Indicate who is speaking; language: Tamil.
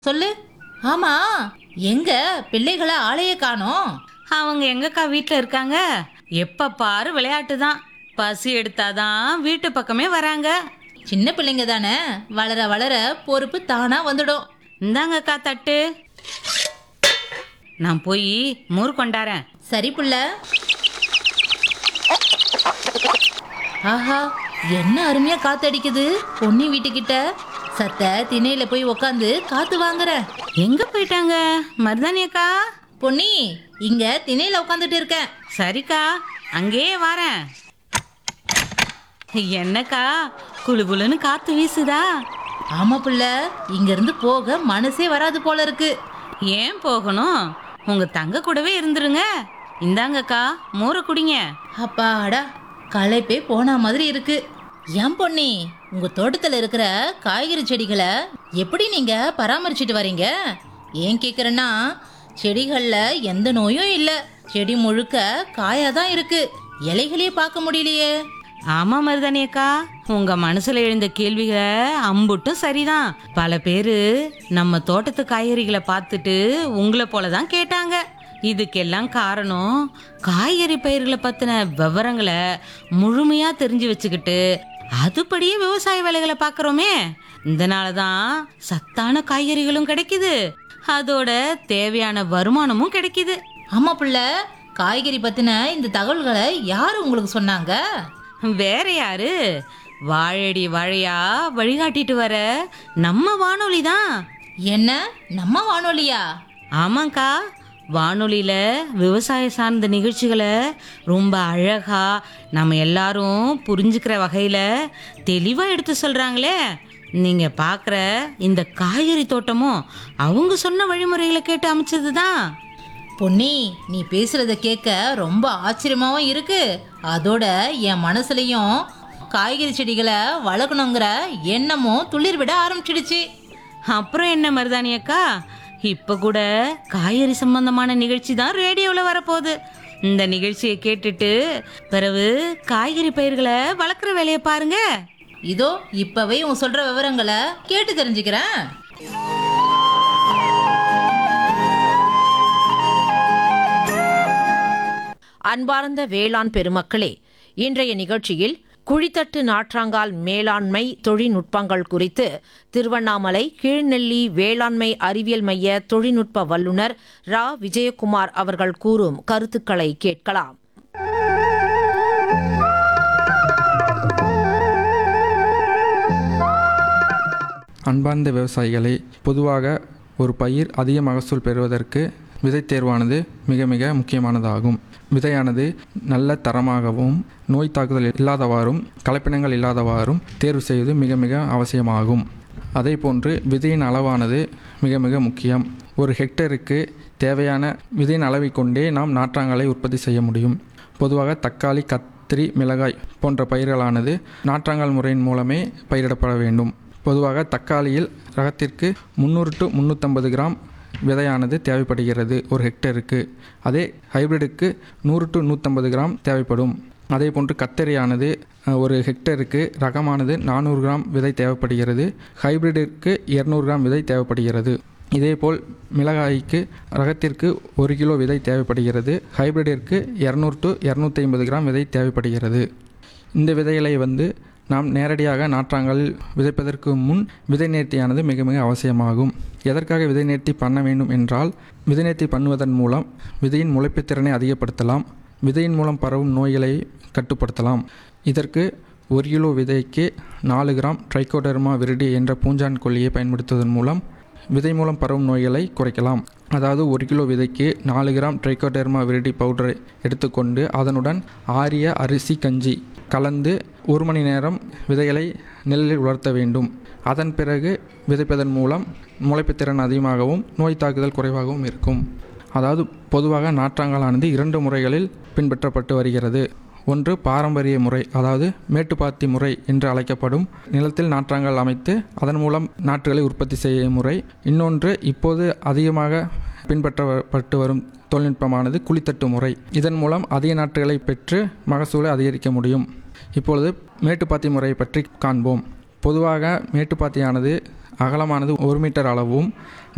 Speaker 1: சொல்லு ஆமா எங்க பிள்ளைகளை ஆளையே காணோம்
Speaker 2: அவங்க எங்கக்கா வீட்டில் இருக்காங்க எப்போ பாரு விளையாட்டு தான் பசி எடுத்தாதான் வீட்டு பக்கமே வராங்க
Speaker 1: சின்ன பிள்ளைங்க தானே வளர வளர பொறுப்பு தானா வந்துடும்
Speaker 2: இந்தாங்கக்கா தட்டு நான் போய் மோர் கொண்டாரேன்
Speaker 1: சரி புள்ள ஆஹா என்ன அருமையா காத்தடிக்குது பொன்னி வீட்டுக்கிட்ட சத்த திணையில போய் உக்காந்து காத்து வாங்குறேன்
Speaker 2: எங்க போயிட்டாங்க மருதானி அக்கா
Speaker 1: பொன்னி இங்க திணையில உட்காந்துட்டு இருக்கேன்
Speaker 2: சரிக்கா அங்கேயே வரேன் என்னக்கா குளு குளுன்னு காத்து வீசுதா
Speaker 1: ஆமா புள்ள இங்க இருந்து போக மனசே வராது போல இருக்கு
Speaker 2: ஏன் போகணும் உங்க தங்க கூடவே இருந்துருங்க இந்தாங்கக்கா மோரை குடிங்க
Speaker 1: அப்பாடா களைப்பே போன மாதிரி இருக்கு ஏன் பொன்னி உங்க தோட்டத்துல இருக்கிற காய்கறி செடிகளை எப்படி நீங்க பராமரிச்சிட்டு வரீங்க ஏன் கேக்குறேன்னா செடிகள்ல எந்த நோயும் இல்ல செடி முழுக்க காயா தான் இருக்கு இலைகளையே பார்க்க முடியலையே
Speaker 2: ஆமா மருதானி அக்கா உங்க மனசுல எழுந்த கேள்விகளை அம்புட்டும் சரிதான் பல பேரு நம்ம தோட்டத்து காய்கறிகளை பார்த்துட்டு உங்களை போல தான் கேட்டாங்க இதுக்கெல்லாம் காரணம் காய்கறி பயிர்களை பத்தின விவரங்களை முழுமையா தெரிஞ்சு வச்சுக்கிட்டு அதுபடியே விவசாய வேலைகளை பார்க்குறோமே இதனால தான் சத்தான காய்கறிகளும் கிடைக்குது அதோட தேவையான வருமானமும் கிடைக்குது
Speaker 1: ஆமா புள்ள காய்கறி பத்தின இந்த தகவல்களை யாரு உங்களுக்கு சொன்னாங்க
Speaker 2: வேற யாரு வாழடி வாழையா வழிகாட்டிட்டு வர நம்ம வானொலி தான்
Speaker 1: என்ன நம்ம வானொலியா
Speaker 2: ஆமாங்க்கா வானொலியில விவசாய சார்ந்த நிகழ்ச்சிகளை ரொம்ப அழகா நம்ம எல்லாரும் புரிஞ்சுக்கிற வகையில தெளிவா எடுத்து சொல்றாங்களே நீங்க பார்க்குற இந்த காய்கறி தோட்டமும் அவங்க சொன்ன வழிமுறைகளை கேட்டு அமைச்சது தான்
Speaker 1: பொன்னி நீ பேசுறத கேட்க ரொம்ப ஆச்சரியமாவும் இருக்கு அதோட என் மனசுலயும் காய்கறி செடிகளை வளர்க்கணுங்கிற எண்ணமும் துளிர் விட ஆரம்பிச்சிடுச்சு
Speaker 2: அப்புறம் என்ன மருதானி அக்கா இப்போ கூட காய்கறி சம்பந்தமான நிகழ்ச்சி தான் ரேடியோவில் வரப்போகுது இந்த நிகழ்ச்சியை கேட்டுட்டு பிறகு காய்கறி பயிர்களை வளர்க்குற வேலையை பாருங்க
Speaker 1: இதோ இப்பவே உன் சொல்ற விவரங்களை கேட்டு தெரிஞ்சுக்கிறேன்
Speaker 3: அன்பார்ந்த வேளாண் பெருமக்களே இன்றைய நிகழ்ச்சியில் குழித்தட்டு நாற்றாங்கால் மேலாண்மை தொழில்நுட்பங்கள் குறித்து திருவண்ணாமலை கீழ்நெல்லி வேளாண்மை அறிவியல் மைய தொழில்நுட்ப வல்லுநர் ரா விஜயகுமார் அவர்கள் கூறும் கருத்துக்களை கேட்கலாம்
Speaker 4: அன்பார்ந்த விவசாயிகளை பொதுவாக ஒரு பயிர் அதிக மகசூல் பெறுவதற்கு விதை தேர்வானது மிக மிக முக்கியமானதாகும் விதையானது நல்ல தரமாகவும் நோய் தாக்குதல் இல்லாதவாறும் கலப்பினங்கள் இல்லாதவாறும் தேர்வு செய்வது மிக மிக அவசியமாகும் அதே போன்று விதையின் அளவானது மிக மிக முக்கியம் ஒரு ஹெக்டருக்கு தேவையான விதையின் அளவை கொண்டே நாம் நாற்றாங்காலை உற்பத்தி செய்ய முடியும் பொதுவாக தக்காளி கத்திரி மிளகாய் போன்ற பயிர்களானது நாற்றாங்கால் முறையின் மூலமே பயிரிடப்பட வேண்டும் பொதுவாக தக்காளியில் ரகத்திற்கு முந்நூறு டு முந்நூற்றம்பது கிராம் விதையானது தேவைப்படுகிறது ஒரு ஹெக்டருக்கு அதே ஹைபிரிடுக்கு நூறு டு நூற்றம்பது கிராம் தேவைப்படும் அதே போன்று கத்தரியானது அஹ், ஒரு ஹெக்டருக்கு ரகமானது நானூறு கிராம் விதை தேவைப்படுகிறது ஹைபிரிடிற்கு இரநூறு கிராம் விதை தேவைப்படுகிறது இதேபோல் மிளகாய்க்கு ரகத்திற்கு ஒரு கிலோ விதை தேவைப்படுகிறது ஹைபிரிடிற்கு இரநூறு டு இரநூத்தி ஐம்பது கிராம் விதை தேவைப்படுகிறது இந்த விதைகளை வந்து நாம் நேரடியாக நாற்றாங்கல் விதைப்பதற்கு முன் விதை நேர்த்தியானது மிக மிக அவசியமாகும் எதற்காக விதை நேர்த்தி பண்ண வேண்டும் என்றால் விதை நேர்த்தி பண்ணுவதன் மூலம் விதையின் முளைப்புத் திறனை அதிகப்படுத்தலாம் விதையின் மூலம் பரவும் நோய்களை கட்டுப்படுத்தலாம் இதற்கு ஒரு கிலோ விதைக்கு நாலு கிராம் ட்ரைகோடர்மா விரிடி என்ற பூஞ்சான் கொல்லியை பயன்படுத்துவதன் மூலம் விதை மூலம் பரவும் நோய்களை குறைக்கலாம் அதாவது ஒரு கிலோ விதைக்கு நாலு கிராம் ட்ரைகோடெர்மா விரிடி பவுடரை எடுத்துக்கொண்டு அதனுடன் ஆரிய அரிசி கஞ்சி கலந்து ஒரு மணி நேரம் விதைகளை நெல்லில் உலர்த்த வேண்டும் அதன் பிறகு விதைப்பதன் மூலம் முளைப்புத் திறன் அதிகமாகவும் நோய் தாக்குதல் குறைவாகவும் இருக்கும் அதாவது பொதுவாக நாற்றாங்காலானது இரண்டு முறைகளில் பின்பற்றப்பட்டு வருகிறது ஒன்று பாரம்பரிய முறை அதாவது மேட்டுப்பாத்தி முறை என்று அழைக்கப்படும் நிலத்தில் நாற்றாங்கல் அமைத்து அதன் மூலம் நாற்றுகளை உற்பத்தி செய்யும் முறை இன்னொன்று இப்போது அதிகமாக பின்பற்றப்பட்டு வரும் தொழில்நுட்பமானது குழித்தட்டு முறை இதன் மூலம் அதிக நாற்றுகளை பெற்று மகசூலை அதிகரிக்க முடியும் இப்பொழுது மேட்டுப்பாத்தி முறையை பற்றி காண்போம் பொதுவாக மேட்டுப்பாத்தியானது அகலமானது ஒரு மீட்டர் அளவும்